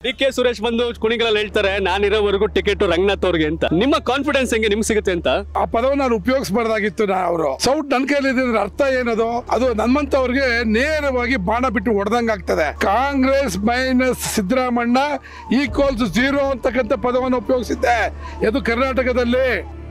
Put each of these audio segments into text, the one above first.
D K Suresh ಬಂದು ಕುಣಿಗಲಲ್ಲಿ ಹೇಳ್ತಾರೆ ನಾನಿರೋವರೆಗೂ ticket Ranganath ಅವ್ರಿಗೆ ಅಂತ ನಿಮ್ಮ ಕಾನ್ಫಿಡೆನ್ಸ್ ಹೆಂಗೆ ನಿಮ್ಗೆ ಸಿಗುತ್ತೆ ಅಂತ ಆ ಪದವನ್ನು ನಾನು ಉಪಯೋಗಿಸಬಾರ್ದಾಗಿತ್ತು ನಾ ಅವರು ಸೌಟ್ ನನ್ ಕೈಲಿ ಇದ್ರೆ ಅರ್ಥ ಏನದು ಅದು ನಮ್ಮಂತವ್ರಿಗೆ ನೇರವಾಗಿ ಬಾಣ ಬಿಟ್ಟು ಹೊಡೆದಂಗ ಆಗ್ತದೆ Congress minus Siddaramanna equals zero ಅಂತಕ್ಕಂಥ ಪದವನ್ನು ಉಪಯೋಗಿಸಿದ್ದೆ ಇದು ಕರ್ನಾಟಕದಲ್ಲಿ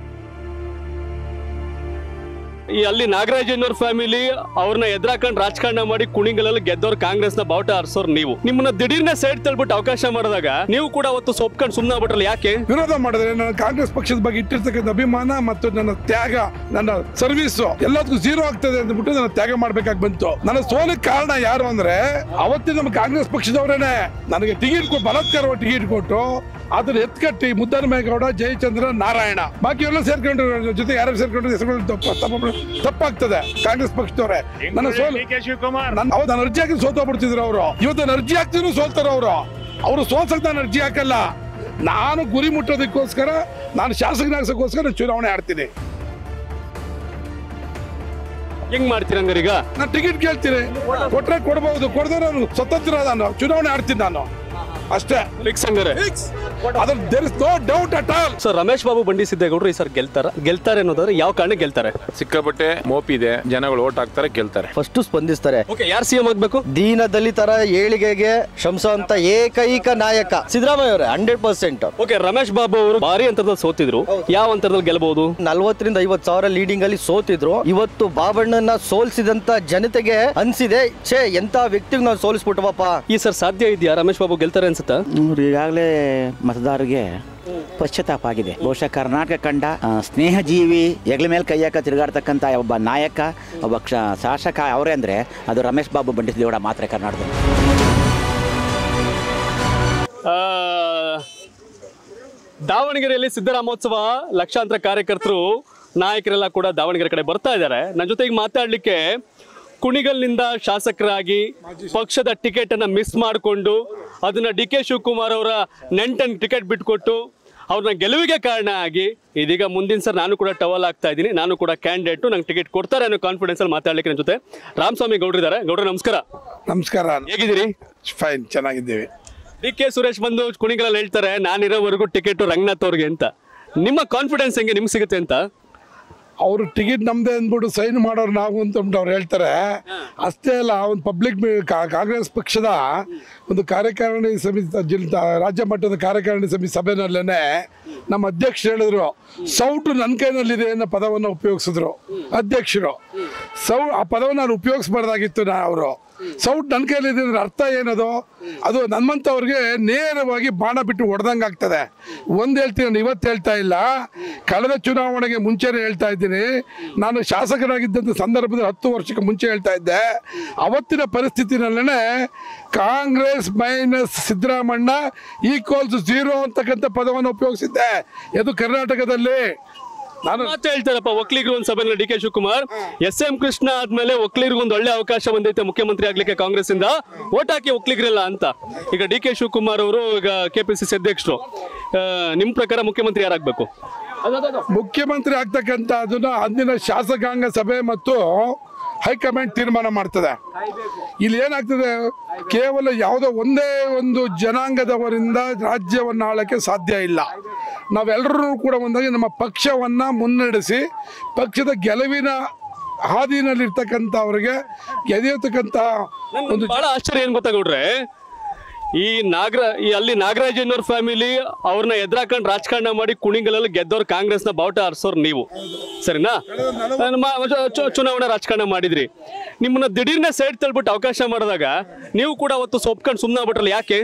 ಈ ಅಲ್ಲಿ ನಾಗರಾಜ್ ಅನ್ನೋರ್ ಫ್ಯಾಮಿಲಿ ಅವ್ರನ್ನ ಎದುರಾಕೊಂಡು ರಾಜಕಾರಣ ಮಾಡಿ ಕುಣಿಗಲಲ್ಲಿ ಗೆದ್ದವ್ರು ಕಾಂಗ್ರೆಸ್ ನ ಬಾವುಟ ಆರ್ಸೋರ್ ನೀವು ನಿಮ್ಮನ್ನ ದಿಢೀರ್ನ ಸೈಡ್ ತಳ್ಬಿಟ್ಟು ಅವಕಾಶ ಮಾಡಿದಾಗ ನೀವು ಕೂಡ ಅವತ್ತು ಸೊಪ್ಕೊಂಡು ಸುಮ್ಮನೆ ಆಗ್ಬಿಟ್ರಲ್ಲ ಯಾಕೆ ವಿರೋಧ ಮಾಡಿದ್ರೆ ನನ್ನ ಕಾಂಗ್ರೆಸ್ ಪಕ್ಷದ ಬಗ್ಗೆ ಇಟ್ಟಿರ್ತಕ್ಕಂಥ ಅಭಿಮಾನ ಮತ್ತು ನನ್ನ ತ್ಯಾಗ ನನ್ನ ಸರ್ವಿಸ್ ಎಲ್ಲದಕ್ಕೂ ಜೀರೋ ಆಗ್ತದೆ ಅಂದ್ಬಿಟ್ಟು ನನ್ನ ತ್ಯಾಗ ಮಾಡ್ಬೇಕಾಗಿ ಬಂತು ನನ್ನ ಸೋಲಿಗೆ ಕಾರಣ ಯಾರು ಅಂದ್ರೆ ಅವತ್ತಿನ ನಮ್ಮ ಕಾಂಗ್ರೆಸ್ ಪಕ್ಷದವರೇನೆ ನನಗೆ ಟಿಕೆಟ್ ಕೊಟ್ಟು ಬಲಾತ್ಕಾರವಾಗಿ ಟಿಕೆಟ್ ಕೊಟ್ಟು ಅದನ್ನ ಎತ್ಕಟ್ಟಿ ಮುದ್ದನಮೇಗೌಡ ಜಯಚಂದ್ರ ನಾರಾಯಣ ಬಾಕಿ ಎಲ್ಲ ಸೇರ್ಕೊಂಡ್ರು ಜೊತೆ ಯಾರು ಸೇರ್ಕೊಂಡ್ರು ಹೆಸರುಗಳು ತಪ್ಪು ತಪ್ಪು- ತಪ್ಪಾಗ್ತದೆ ಕಾಂಗ್ರೆಸ್ ಪಕ್ಷದವರೇ ನನ್ನ ಸೋಲು ಡಿ ಕೆ ಶಿವಕುಮಾರ್ ನನ್ನ ಹೌದು ನಾನು ಅರ್ಜಿ ಹಾಕಿ ಸೋತೋಗ್ಬಿಡ್ತಿದ್ರು ಅವರು ಇವತ್ತು ನಾನು ಅರ್ಜಿ ಹಾಕ್ತಿದ್ರು ಸೋಲ್ತಾರ ಅವರು ಅವರು ಸೋಲ್ಸಕ್ ನಾನು ಅರ್ಜಿ ಹಾಕಲ್ಲ ನಾನು ಗುರಿ ಮುಟ್ಟೋದಕ್ಕೋಸ್ಕರ ನಾನು ಶಾಸಕನಾಗ್ಸಕ್ಕೋಸ್ಕರ ನಾನು ಚುನಾವಣೆ ಆಡ್ತೀನಿ ಹೆಂಗ್ ಮಾಡ್ತೀರ ಹಂಗಾರೀಗ ನಾನು ಟಿಕೆಟ್ ಕೇಳ್ತೀನಿ ಕೊಟ್ರೆ ಕೊಡ್ಬಹುದು ಕೊಡದೆ ನಾನು ಸ್ವತಂತ್ರ ನಾನು ಚುನಾವಣೆ ಆಡ್ತೀನಿ ನಾನು ಅಷ್ಟೇ ಫಿಕ್ಸ್ ಹಂಗಾರೆ ಅದ್ರ there is no doubt at all sir Ramesh Babu Bandi ಸಿದ್ದೇಗೌಡರು ಈ ಸರ್ ಗೆಲ್ತಾರ ಗೆಲ್ತಾರೆ ಅನ್ನೋದಾದ್ರೆ ಯಾವ ಕಾರಣ ಗೆಲ್ತಾರೆ ಸಿಕ್ಕಾಪಟ್ಟೆ ಮೋಪಿದೆ ಜನಗಳು ಓಟ್ ಹಾಕ್ತಾರೆ ಗೆಲ್ತಾರೆ ಫಸ್ಟ್ ಸ್ಪಂದಿಸ್ತಾರೆ ಓಕೆ ಯಾರು ಸಿಎಂ ಆಗ್ಬೇಕು ದೀನ ದಲಿತರ ಏಳಿಗೆಗೆ ಶ್ರಮಿಸುವಂತ ಏಕೈಕ ನಾಯಕ ಸಿದ್ದರಾಮಯ್ಯ ಅವರೇ hundred percent okay Ramesh Babu ಅವರು ಭಾರಿ ಅಂತರದಲ್ಲಿ ಸೋತಿದ್ರು ಯಾವ ಅಂತರದಲ್ಲಿ ಗೆಲ್ಲಬಹುದು ನಲ್ವತ್ತರಿಂದ ಐವತ್ ಸಾವಿರ ಲೀಡಿಂಗ್ ಅಲ್ಲಿ ಸೋತಿದ್ರು ಇವತ್ತು ಬಾಬಣ್ಣನ ಸೋಲಿಸಿದಂತ ಜನತೆಗೆ ಅನ್ಸಿದೆ ಛೇ ಎಂತ ವ್ಯಕ್ತಿಗೆ ನಾವು ಸೋಲಿಸ್ಬಿಟ್ಟವಪ್ಪ ಈ ಸರ್ ಸಾಧ್ಯ ಇದೆಯಾ ರಮೇಶ್ ಬಾಬು ಗೆಲ್ತಾರೆ ಅನ್ಸುತ್ತಾ ಇವ್ರು ಈಗಾಗಲೇ ಮತದಾರರಿಗೆ ಪಶ್ಚಾತ್ತಾಪ ಆಗಿದೆ ಬಹುಶಃ ಕರ್ನಾಟಕ ಕಂಡ ಆ, ಸ್ನೇಹಜೀವಿ ಹೆಗ್ಲ ಮೇಲೆ ಕೈ ಹಾಕ ತಿರುಗಾಡ್ತಕ್ಕಂಥ ಒಬ್ಬ ನಾಯಕ ಒಬ್ಬ ಕ್ಷ ಶಾಸಕ ಅವರೇ ಅಂದರೆ ಅದು ರಮೇಶ್ ಬಾಬು ಬಂಡಿಸಿದೇಗೌಡ ಮಾತ್ರ ಕರ್ನಾಟಕದಲ್ಲಿ ಆ, ದಾವಣಗೆರೆಯಲ್ಲಿ ಸಿದ್ದರಾಮೋತ್ಸವ ಲಕ್ಷಾಂತರ ಕಾರ್ಯಕರ್ತರು ನಾಯಕರೆಲ್ಲ ಕೂಡ ದಾವಣಗೆರೆ ಕಡೆ ಬರ್ತಾ ಇದ್ದಾರೆ ನನ್ನ ಜೊತೆಗೆ ಮಾತಾಡಲಿಕ್ಕೆ ಕುಣಿಗಲ್ನಿಂದ ಶಾಸಕರಾಗಿ ಪಕ್ಷದ ಟಿಕೆಟ್ ಅನ್ನ ಮಿಸ್ ಮಾಡಿಕೊಂಡು ಅದನ್ನ ಡಿ ಕೆ ಶಿವಕುಮಾರ್ ಅವರ ನೆಂಟನ್ ಟಿಕೆಟ್ ಬಿಟ್ಕೊಟ್ಟು ಅವ್ರನ್ನ ಗೆಲುವಿಗೆ ಕಾರಣ ಆಗಿ ಇದೀಗ ಮುಂದಿನ ಸರ್ ನಾನು ಕೂಡ ಟವಲ್ ಆಗ್ತಾ ಇದ್ದೀನಿ ನಾನು ಕೂಡ ಕ್ಯಾಂಡಿಡೇಟು ನಂಗೆ ಟಿಕೆಟ್ ಕೊಡ್ತಾರೆ ಅನ್ನೋ ಕಾನ್ಫಿಡೆನ್ಸ್ ಅಲ್ಲಿ ಮಾತಾಡ್ಲಿಕ್ಕೆ ನನ್ನ ಜೊತೆ ರಾಮಸ್ವಾಮಿ ಗೌಡ್ರಿದ್ದಾರೆ ಗೌಡ್ರ ನಮಸ್ಕಾರ ನಮಸ್ಕಾರ ಹೇಗಿದ್ದೀರಿ ಫೈನ್ ಚೆನ್ನಾಗಿದ್ದೀವಿ ಡಿ ಕೆ ಸುರೇಶ್ ಬಂದು ಕುಣಿಗಲಲ್ಲಿ ಹೇಳ್ತಾರೆ ನಾನಿರೋವರೆಗೂ ಟಿಕೆಟ್ ರಂಗನಾಥ್ ಅವ್ರಿಗೆ ಅಂತ ನಿಮ್ಮ ಕಾನ್ಫಿಡೆನ್ಸ್ ಹೆಂಗೆ ನಿಮ್ಗೆ ಸಿಗುತ್ತೆ ಅಂತ ಅವರು ಟಿಕೆಟ್ ನಮ್ದೇ ಅಂದ್ಬಿಟ್ಟು ಸೈನ್ ಮಾಡೋರು ನಾವು ಅಂತ ಅಂದ್ಬಿಟ್ಟು ಅವ್ರು ಹೇಳ್ತಾರೆ ಅಷ್ಟೇ ಅಲ್ಲ ಒಂದು ಪಬ್ಲಿಕ್ ಕಾಂಗ್ರೆಸ್ ಪಕ್ಷದ ಒಂದು ಕಾರ್ಯಕಾರಿಣಿ ಸಮಿತಿ ಜಿಲ್ಲಾ ರಾಜ್ಯ ಮಟ್ಟದ ಕಾರ್ಯಕಾರಿಣಿ ಸಮಿತಿ ಸಭೆನಲ್ಲೇನೆ ನಮ್ಮ ಅಧ್ಯಕ್ಷರು ಹೇಳಿದ್ರು ಸೌಟು ನನ್ನ ಕೈನಲ್ಲಿದೆ ಅನ್ನೋ ಪದವನ್ನು ಉಪಯೋಗಿಸಿದ್ರು ಅಧ್ಯಕ್ಷರು ಸೌ ಆ ಪದವನ್ನು ನಾನು ಉಪಯೋಗಿಸಬಾರ್ದಾಗಿತ್ತು ನಾ ಅವರು ಸೌಟ್ ನನ್ನ ಕೈಲಿ ಇದೆ ಅಂದ್ರೆ ಅರ್ಥ ಏನದು ಅದು ನಮ್ಮಂಥವ್ರಿಗೆ ನೇರವಾಗಿ ಬಾಣ ಬಿಟ್ಟು ಹೊಡೆದಂಗೆ ಆಗ್ತದೆ ಒಂದು ಹೇಳ್ತೀನಿ ನಾನು ಇವತ್ತು ಹೇಳ್ತಾ ಇಲ್ಲ ಕಳೆದ ಚುನಾವಣೆಗೆ ಮುಂಚೆನೇ ಹೇಳ್ತಾ ಇದ್ದೀನಿ ನಾನು ಶಾಸಕರಾಗಿದ್ದಂಥ ಸಂದರ್ಭದಲ್ಲಿ ಹತ್ತು ವರ್ಷಕ್ಕೆ ಮುಂಚೆ ಹೇಳ್ತಾ ಇದ್ದೆ ಅವತ್ತಿನ ಪರಿಸ್ಥಿತಿನಲ್ಲೇ Congress minus Siddaramanna equals zero ಅಂತಕ್ಕಂಥ ಪದವನ್ನು ಉಪಯೋಗಿಸಿದ್ದೆ ಇದು ಕರ್ನಾಟಕದಲ್ಲಿ ನಾನು ಮಾತು ಹೇಳ್ತಾರಪ್ಪ ಒಕ್ಲಿಗರು ಒಂದು ಸಭೆಯಲ್ಲಿ D K Shivakumar S M Krishna ಆದ್ಮೇಲೆ ಒಕ್ಲಿಗರಿಗೆ ಒಂದು ಒಳ್ಳೆ ಅವಕಾಶ ಬಂದೈತೆ ಮುಖ್ಯಮಂತ್ರಿ ಆಗ್ಲಿಕ್ಕೆ ಕಾಂಗ್ರೆಸ್ ಇಂದ ಓಟ್ ಹಾಕಿ ಒಕ್ಲಿಗರಿಲ್ಲ ಅಂತ ಈಗ ಡಿ ಕೆ ಶಿವಕುಮಾರ್ ಅವರು ಈಗ ಕೆಪಿಸಿಸಿ ಅಧ್ಯಕ್ಷರು ಆ, ನಿಮ್ ಪ್ರಕಾರ ಮುಖ್ಯಮಂತ್ರಿ ಯಾರಾಗಬೇಕು ಮುಖ್ಯಮಂತ್ರಿ ಆಗ್ತಕ್ಕಂಥ ಅದನ್ನ ಅಂದಿನ ಶಾಸಕಾಂಗ ಸಭೆ ಮತ್ತು ಹೈಕಮಾಂಡ್ ತೀರ್ಮಾನ ಮಾಡ್ತದೆ ಇಲ್ಲಿ ಏನಾಗ್ತದೆ ಕೇವಲ ಯಾವುದೋ ಒಂದೇ ಒಂದು ಜನಾಂಗದವರಿಂದ ರಾಜ್ಯವನ್ನು ಆಳಕ್ಕೆ ಸಾಧ್ಯ ಇಲ್ಲ ನಾವೆಲ್ಲರೂ ಕೂಡ ಒಂದಾಗಿ ನಮ್ಮ ಪಕ್ಷವನ್ನ ಮುನ್ನಡೆಸಿ ಪಕ್ಷದ ಗೆಲುವಿನ ಹಾದಿನಲ್ಲಿರ್ತಕ್ಕಂಥವ್ರಿಗೆ ಗೆದಿಯತಕ್ಕಂಥ ಒಂದು ಬಹಳ ಆಶ್ಚರ್ಯ ಏನ್ ಗೊತ್ತಾಗೌಡ್ರೆ ಈ ನಾಗರ ಈ ಅಲ್ಲಿ ನಾಗರಾಜ್ ಅನ್ನೋರ್ ಫ್ಯಾಮಿಲಿ ಅವ್ರನ್ನ ಎದುರಾಕೊಂಡು ರಾಜಕಾರಣ ಮಾಡಿ ಕುಣಿಗಲಲ್ಲಿ ಗೆದ್ದವ್ರು ಕಾಂಗ್ರೆಸ್ನ ಬಾವುಟ ಆರಿಸೋರು ನೀವು ಸರಿನಾ ನಮ್ಮ ಚು- ಚು- ಚುನಾವಣಾ ರಾಜಕಾರಣ ಮಾಡಿದ್ರಿ ನಿಮ್ಮನ್ನ ದಿಢೀರ್ನ ಸೈಡ್ ತಳ್ಬಿಟ್ಟು ಅವಕಾಶ ಮಾಡಿದಾಗ ನೀವು ಕೂಡ ಅವತ್ತು ಸೊಪ್ಕೊಂಡು ಸುಮ್ಮನೆ ಆಗ್ಬಿಟ್ರಲ್ಲ ಯಾಕೆ